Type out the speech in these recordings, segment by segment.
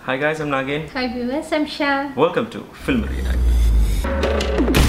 Hi guys, I'm Nagin. Hi viewers, I'm Shah. Welcome to Film React.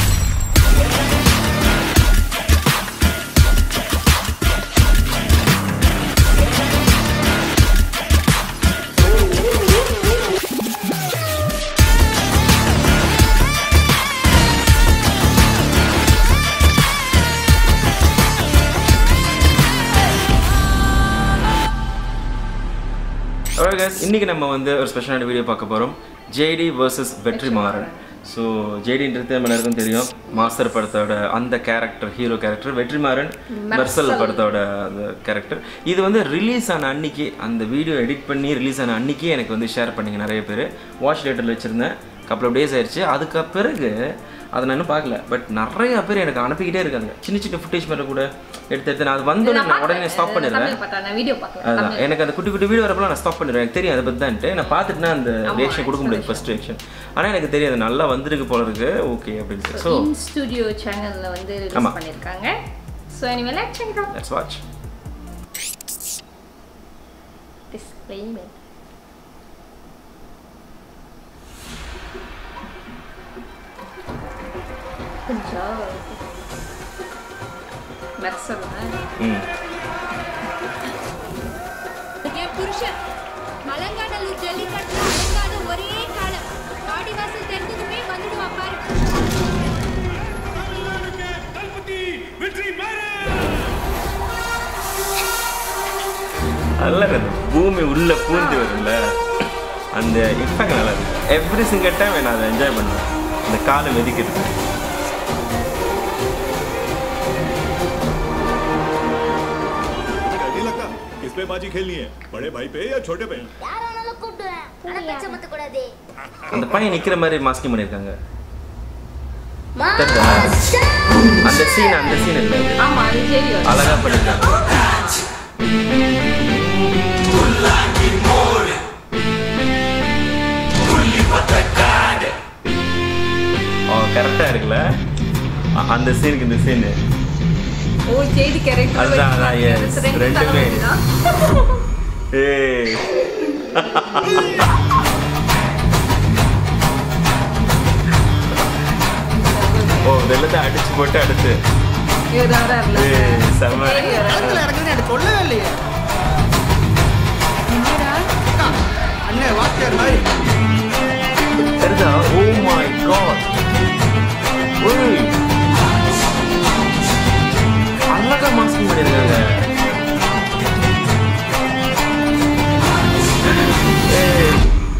Alright guys, இன்னைக்கு நம்ம வந்து ஒரு ஸ்பெஷலான வீடியோ பார்க்க போகிறோம் ஜேடி வர்சஸ் வெற்றிமாறன் ஸோ ஜேடின்றது நம்ம எல்லாருக்கும் தெரியும் மாஸ்டர் படத்தோட அந்த character hero character Vetrimaaran Mersal படத்தோட அந்த கேரக்டர் இது வந்து ரிலீஸ் ஆன அன்னைக்கு அந்த வீடியோ எடிட் பண்ணி ரிலீஸ் ஆன அன்னைக்கே எனக்கு வந்து ஷேர் பண்ணீங்க நிறைய பேர் வாட்ச் டேட்டரில் வச்சுருந்தேன் கப்பல் ஆஃப் டேஸ் ஆயிடுச்சு அதுக்கு பிறகு அதை நான் இன்னும் பார்க்கல பட் நிறைய பேர் எனக்கு அனுப்பிக்கிட்டே இருக்காங்க சின்ன சின்ன ஃபுட்டேஜ் மாதிரி கூட எடுத்து எடுத்து நான் அது வந்தோடனே நான் உடனே ஸ்டாப் பண்ணிடுறேன் தமிழ் பார்த்தா நான் வீடியோ பார்க்கல அதான் எனக்கு அந்த குட்டி குட்டி வீடியோ வரப்பெல்லாம் நான் ஸ்டாப் பண்ணிடுவேன் எனக்கு தெரியும் அதை பற்றி தான்ட்டு நான் பார்த்துட்டுனா அந்த ரியாக்ஷன் கொடுக்க முடியாது ஃபர்ஸ்ட் ரியாக்ஷன் ஆனால் எனக்கு தெரியாது நல்லா வந்திருக்கு போல இருக்கு ஓகே அப்படின்னு ஸோ இன் ஸ்டுடியோ சேனல்ல வந்து ரிலீஸ் ஆமா. பண்ணிருக்காங்க so anyway let's check it out let's watch disclaimer கொஞ்சம் மெர்சல் ம் என் புருஷன் மலங்காநல்லூர் ஜல்லிக்கட்டுல அடங்காத ஒரே காலம் வாடிவாசல் தெரிஞ்சதுமே வந்துடுவான் பாரு நல்லா இருக்கு அந்த பூமி உள்ள பூந்து வரும்ல அந்த இஃபெக்ட் நல்லா இருக்கு எவ்ரி சிங்கிள் டைம் நான் அதை என்ஜாய் பண்ணுவேன் அந்த காலை மிதிக்கிறது नहीं लगता किस पे बाजी खेलनी है बड़े भाई पे या छोटे पे யார் வேணாலும் கூப்பிடுவேன் ஆனா பச்சை மத்த கூடாது அந்த பையன் நிக்கிற மாதிரி மாஸ்கிங் பண்ணியிருக்காங்க மாஸ்டர் அந்த சீன் அந்த சீன் இல்லை அது. ஆமா அது ஜெய் அழகா பண்ணியிருக்காங்க ஓ கரெக்டாக இருக்குல்ல அ- அந்த சீனுக்கு இந்த சீனு ஓ ஜெய்தி கேரக்டர் அதான், அதான், yes. ரெண்டுமே. ஏய் ஓ வெள்ளத்தை அடிச்சு போட்டு அடுத்து ஏய் செம்ம களத்துல இறங்குன்னு எனக்கு சொல்லவே இல்லையே அக்கா, அண்ணே வாத்தியார் மாதிரி தெரிஞ்சா ஓ மை காட் ஓய் அழகா மாஸ்கிங் பண்ணிருக்காங்க ஏய்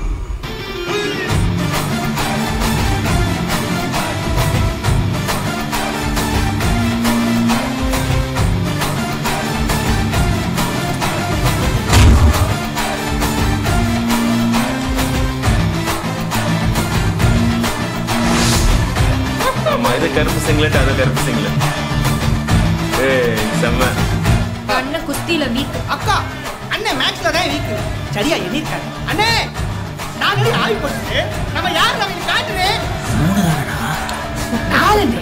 ஆமா இது கருப்பு சிங்லெட் அது கருப்பு சிங்லெட் ஏய் செம்ம அண்ணன் குஸ்தியில வீக் அக்கா அண்ணே மேட்ச்ல தான் வீக்கு சரியா எண்ணிருக்காரு அண்ணே நாங்களே ஆய் போட்டு நம்ம யார் நம்ம காட்டுறேன் நாலு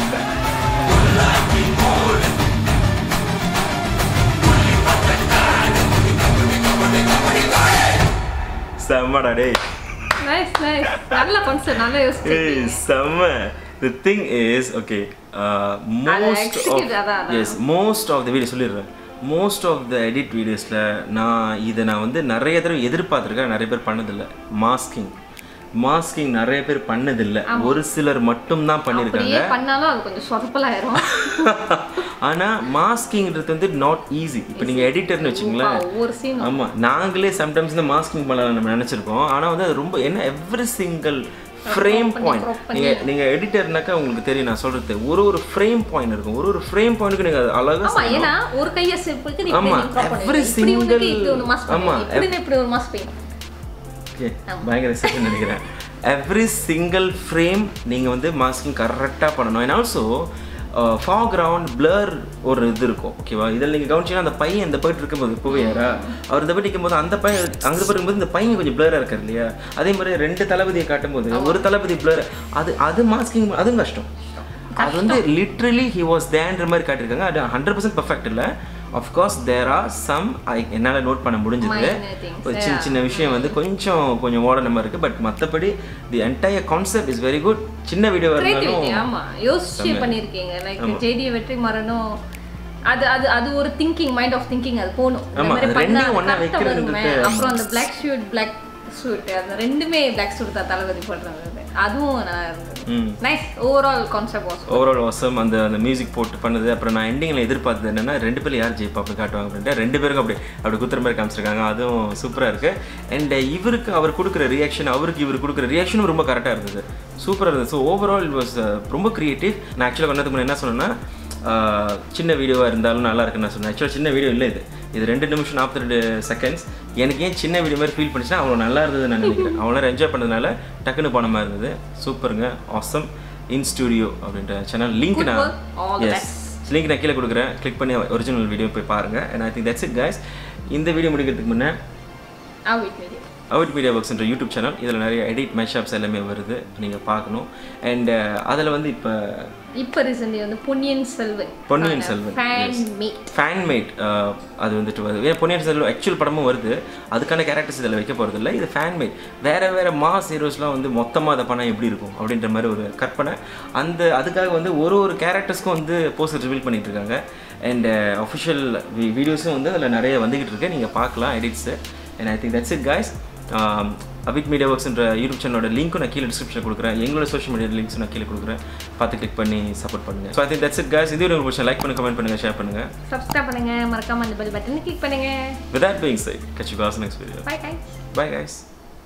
செம்மடா டேய் நைஸ் நைஸ் நல்ல கான்செப்ட் நல்ல யோசிச்சு ஏய் செம்ம the thing is okay uh, most execute of அதான், அதான். yes most of the video சொல்லிடுறேன் மோஸ்ட் ஆஃப் த எடிட் வீடியோஸில் நான் இதை நான் வந்து நிறைய தடவை எதிர்பார்த்துருக்கேன் நிறைய பேர் பண்ணதில்லை மாஸ்கிங் மாஸ்கிங் நிறைய பேர் பண்ணதில்லை ஒரு சிலர் மட்டும்தான் பண்ணியிருக்காங்க அப்படியே பண்ணாலும் அது கொஞ்சம் சொதப்பலாயிரும் ஆனா மாஸ்கிங்கிறது வந்து நாட் ஈஸி இப்போ நீங்க எடிட்டர்னு வச்சுங்களேன் ஒவ்வொரு சீன் ஆமா நாங்களே சம்டைம்ஸ் இந்த மாஸ்கிங் பண்ணலாம் நம்ம நினைச்சிருக்கோம் ஆனா வந்து அது ரொம்ப என்ன எவ்ரி சிங்கிள் ஃப்ரேம் பண்ணி, பாயிண்ட் crop பண்ணி. நீங்க நீங்க எடிட்டர்னாக்கா உங்களுக்கு தெரியும் நான் சொல்றது ஒரு ஒரு ஃப்ரேம் பாயிண்ட் இருக்கும் ஒரு ஒரு ஃப்ரேம் பாயிண்ட்க்கு நீங்க அது அழகா ஆமா ஏன்னா செய்யணும் ஒரு கைய சிம்பிளுக்கு நீ ஆமா, இப்படி crop every பண்ணுவீங்க. இப்படி ஒண்ணுக்கு single- இப்படி ஒரு மாஸ் ஆமா, பண்ணுவீங்க இப்படி இப்படி ஒரு மாஸ் பண்ணுவீங்க Okay, பயங்கர செஷன் நினைக்கிறேன் எவ்ரி சிங்கிள் ஃப்ரேம் நீங்கள் வந்து மாஸ்கிங் கரெக்டாக பண்ணணும் அண்ட் ஆல்சோ ஃபாக்ரவுண்ட் பிளர் ஒரு இது இருக்கும் ஓகேவா இதில் நீங்கள் கவனிச்சீங்கன்னா அந்த பையன் இந்த போயிட்டு இருக்கும்போது புவையாரா அவர் இந்த போயிட்டு இருக்கும்போது அந்த பையன் அங்கே இருக்கும்போது இந்த பையன் கொஞ்சம் பிளராக இருக்கார் இல்லையா அதே மாதிரி ரெண்டு தளபதியை காட்டும்போது ஒரு தளபதி பிளர் அது அது மாஸ்கிங் அதுவும் கஷ்டம் அது வந்து லிட்ரலி ஹி வாஸ் தேன்ற மாதிரி காட்டியிருக்காங்க அது ஹண்ட்ரட் பர்சன்ட் பர்ஃபெக்ட் இல்லை of course there are some I என்னால் நோட் பண்ண முடிஞ்சது Minor things, ஒரு சின்ன yeah. சின்ன விஷயம் வந்து கொஞ்சம் கொஞ்சம் ஓட நம்ம இருக்குது பட் மற்றபடி the entire concept is very good சின்ன வீடியோ கிரியேட்டிவிட்டி இருந்தாலும் ஆமா யோசிச்சு செம்ம. பண்ணிருக்கீங்க லைக் ஆமா. ஜெடி வெற்றிமாறனும் அது அது அது ஒரு திங்கிங் மைண்ட் ஆஃப் திங்கிங் அது போகணும் இந்த ஆமா, மாதிரி அது பண்ணா ரெண்டையும் ஒண்ணா correct ஆ வருமே வைக்கிறதுன்றது, அப்புறம் அந்த பிளாக் ஷூட் பிளாக் சூட் அந்த ரெண்டுமே பிளாக் சூட் தான் தளபதி போடுறது அதுவும் நல்லா இருந்தது hmm nice overall concept was overall வாசம் அந்த அந்த மியூசிக் போட்டு பண்ணது அப்புறம் நான் எண்டிங்கில் எதிர்பார்த்தது என்னன்னா ரெண்டு பேரும் யார் ஜெயிப்பா அப்படி காட்டுவாங்க அப்படின்ட்டு ரெண்டு பேருக்கும் அப்படி அப்படி குத்துற மாதிரி காமிச்சிருக்காங்க அதுவும் சூப்பராக இருக்குது அண்ட் இவருக்கு அவர் கொடுக்குற ரியாக்ஷன் அவருக்கு இவர் கொடுக்குற ரியாக்ஷனும் ரொம்ப கரெக்டாக இருந்தது சூப்பராக இருந்தது ஸோ ஓவரால் இட் வாஸ் ரொம்ப க்ரியேட்டிவ் நான் ஆக்சுவலாக கொண்டதுக்கு முன்னாடி என்ன சொன்னேன்னா ஆஹ், சின்ன வீடியோவாக இருந்தாலும் நல்லா இருக்குன்னு நான் சொன்னேன் ஆக்சுவலாக சின்ன வீடியோ இல்லை இது இது ரெண்டு நிமிஷம் நாற்பத்தி ரெண்டு செகண்ட்ஸ் எனக்கு ஏன் சின்ன வீடியோ மாதிரி ஃபீல் பண்ணிச்சுன்னா அவ்வளோ நல்லா இருந்தது நான் நினைக்கிறேன் அவ்வளோ நேரம் என்ஜாய் பண்ணதுனால டக்குன்னு போன மாதிரி இருந்தது சூப்பருங்க ஆசம் இன் ஸ்டுடியோ அப்படின்ற சேனல் லிங்க் Good நான் work. All the எஸ் லிங்க் நான் கீழே கொடுக்குறேன் கிளிக் பண்ணி ஒரிஜினல் வீடியோ போய் பாருங்கள் and I think that's it guys இந்த வீடியோ முடிக்கிறதுக்கு முன்னே ஆ வெயிட் மீடியா அவுட் மீடியா ஒர்க்ஸ்ன்ற யூடியூப் சேனல் இதில் நிறைய எடிட் மேஷப்ஸ் எல்லாமே வருது நீங்கள் பார்க்கணும் அண்ட் அதில் வந்து இப்போ இப்போ ரீசெண்ட்லி வந்து Ponniyin Selvan Ponniyin Selvan, fan yes. Made fan made அது வந்துட்டு வருது ஏன் பொன்னியின் செல்வன் ஆக்சுவல் படமும் வருது அதுக்கான கேரக்டர்ஸ் இதில் வைக்க போகிறது இல்லை இது ஃபேன்மேட் வேறு வேறு மாஸ் ஹீரோஸ்லாம் வந்து மொத்தமாக அதை பண்ணால் எப்படி இருக்கும் அப்படின்ற மாதிரி ஒரு கற்பனை அந்த அதுக்காக வந்து ஒரு ஒரு கேரக்டர்ஸ்க்கும் வந்து போஸ்டர் ரிவீல் பண்ணிட்டு இருக்காங்க அண்ட் அஃபிஷியல் வீடியோஸும் வந்து அதில் நிறைய வந்துக்கிட்டு இருக்கு நீங்கள் பார்க்கலாம் edits and I think that's it guys Abid media ஒர்க்ஸ்ன்ற யூடியூப் சேனலோட லிங்க்கும் நான் கீழே டிஸ்கிரிப்ஷன் கொடுக்குறேன் எங்களோட சோஷியல் மீடியா லிங்க்ஸ் நான் கீழே கொடுக்குறேன் பார்த்து கிளிக் பண்ணி சப்போர்ட் பண்ணுங்கள் so I think that's it guys இது ஒரு பிடிச்ச லைக் பண்ணி கமெண்ட் பண்ணுங்கள் ஷேர் பண்ணுங்கள் சப்ஸ்கிரைப் பண்ணுங்க மறக்காம அந்த பெல் பட்டன் கிளிக் பண்ணுங்க With that being said, catch you guys next video. Bye guys Bye guys.